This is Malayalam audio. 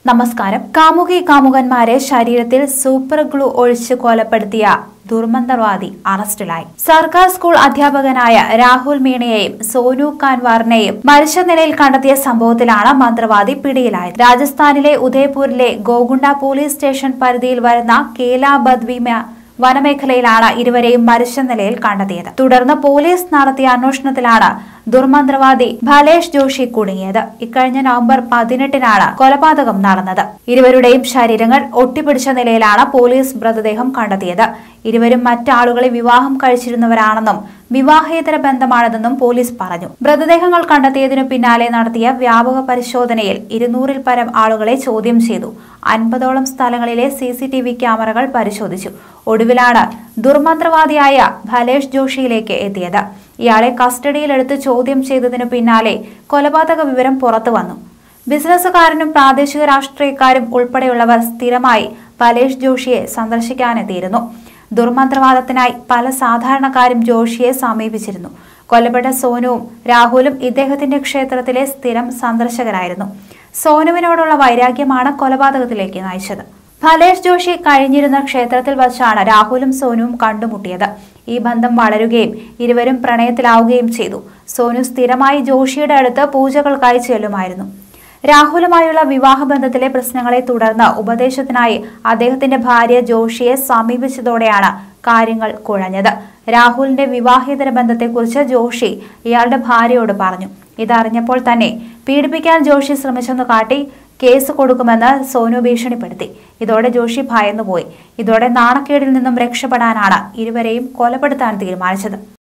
നമസ്കാരം കാമുകി കാമുകന്മാരെ ശരീരത്തിൽ സൂപ്പർ ഗ്ലൂ ഒഴിച്ച് കൊലപ്പെടുത്തിയ ദുർമന്ത്രവാദി അറസ്റ്റിലായി സർക്കാർ സ്കൂൾ അധ്യാപകനായ രാഹുൽ മീണയെയും സോനു കാൻവാറിനെയും മരിച്ച നിലയിൽ കണ്ടെത്തിയ സംഭവത്തിലാണ് മന്ത്രവാദി പിടിയിലായത് രാജസ്ഥാനിലെ ഉദയ്പൂരിലെ ഗോഗുണ്ട പോലീസ് സ്റ്റേഷൻ പരിധിയിൽ വരുന്ന കേല ബദ്വിമ വനമേഖലയിലാണ് ഇരുവരെയും മരിച്ച നിലയിൽ കണ്ടെത്തിയത് തുടർന്ന് പോലീസ് നടത്തിയ അന്വേഷണത്തിലാണ് ദുർമന്ത്രവാദി ഭലേഷ് ജോഷി കുടുങ്ങിയത് ഇക്കഴിഞ്ഞ നവംബർ പതിനെട്ടിനാണ് കൊലപാതകം നടന്നത് ഇരുവരുടെയും ശരീരങ്ങൾ ഒട്ടിപ്പിടിച്ച നിലയിലാണ് പോലീസ് മൃതദേഹം കണ്ടെത്തിയത് ഇരുവരും മറ്റാളുകളെ വിവാഹം കഴിച്ചിരുന്നവരാണെന്നും വിവാഹേതര ബന്ധമാണിതെന്നും പോലീസ് പറഞ്ഞു മൃതദേഹങ്ങൾ കണ്ടെത്തിയതിനു പിന്നാലെ നടത്തിയ വ്യാപക പരിശോധനയിൽ ഇരുന്നൂറിൽ പരം ആളുകളെ ചോദ്യം ചെയ്തു അൻപതോളം സ്ഥലങ്ങളിലെ സി സി ടി വി ക്യാമറകൾ പരിശോധിച്ചു ഒടുവിലാണ് ദുർമന്ത്രവാദിയായ ഭലേഷ് ജോഷിയിലേക്ക് എത്തിയത് ഇയാളെ കസ്റ്റഡിയിലെടുത്ത് ചോദ്യം ചെയ്തതിനു പിന്നാലെ കൊലപാതക വിവരം പുറത്തു വന്നു ബിസിനസ്സുകാരനും പ്രാദേശിക രാഷ്ട്രീയക്കാരും ഉൾപ്പെടെയുള്ളവർ സ്ഥിരമായി ഭലേഷ് ജോഷിയെ സന്ദർശിക്കാനെത്തിയിരുന്നു ദുർമന്ത്രവാദത്തിനായി പല സാധാരണക്കാരും ജോഷിയെ സമീപിച്ചിരുന്നു കൊല്ലപ്പെട്ട സോനുവും രാഹുലും ഇദ്ദേഹത്തിന്റെ ക്ഷേത്രത്തിലെ സ്ഥിരം സന്ദർശകരായിരുന്നു സോനുവിനോടുള്ള വൈരാഗ്യമാണ് കൊലപാതകത്തിലേക്ക് നയിച്ചത് ഫലേഷ് ജോഷി കഴിഞ്ഞിരുന്ന ക്ഷേത്രത്തിൽ വച്ചാണ് രാഹുലും സോനുവും കണ്ടുമുട്ടിയത് ഈ ബന്ധം വളരുകയും ഇരുവരും പ്രണയത്തിലാവുകയും ചെയ്തു സോനു സ്ഥിരമായി ജോഷിയുടെ അടുത്ത് പൂജകൾക്കായി ചെല്ലുമായിരുന്നു രാഹുലുമായുള്ള വിവാഹബന്ധത്തിലെ പ്രശ്നങ്ങളെ തുടർന്ന് ഉപദേശത്തിനായി അദ്ദേഹത്തിന്റെ ഭാര്യ ജോഷിയെ സമീപിച്ചതോടെയാണ് കാര്യങ്ങൾ കുഴഞ്ഞത് രാഹുലിന്റെ വിവാഹേതര ബന്ധത്തെക്കുറിച്ച് ജോഷി ഇയാളുടെ ഭാര്യയോട് പറഞ്ഞു ഇതറിഞ്ഞപ്പോൾ തന്നെ പീഡിപ്പിക്കാൻ ജോഷി ശ്രമിച്ചെന്ന് കാട്ടി കേസ് കൊടുക്കുമെന്ന് സോനു ഭീഷണിപ്പെടുത്തി ഇതോടെ ജോഷി ഭയന്നുപോയി ഇതോടെ നാണക്കേടിൽ നിന്നും രക്ഷപ്പെടാനാണ് ഇരുവരെയും കൊലപ്പെടുത്താൻ തീരുമാനിച്ചത്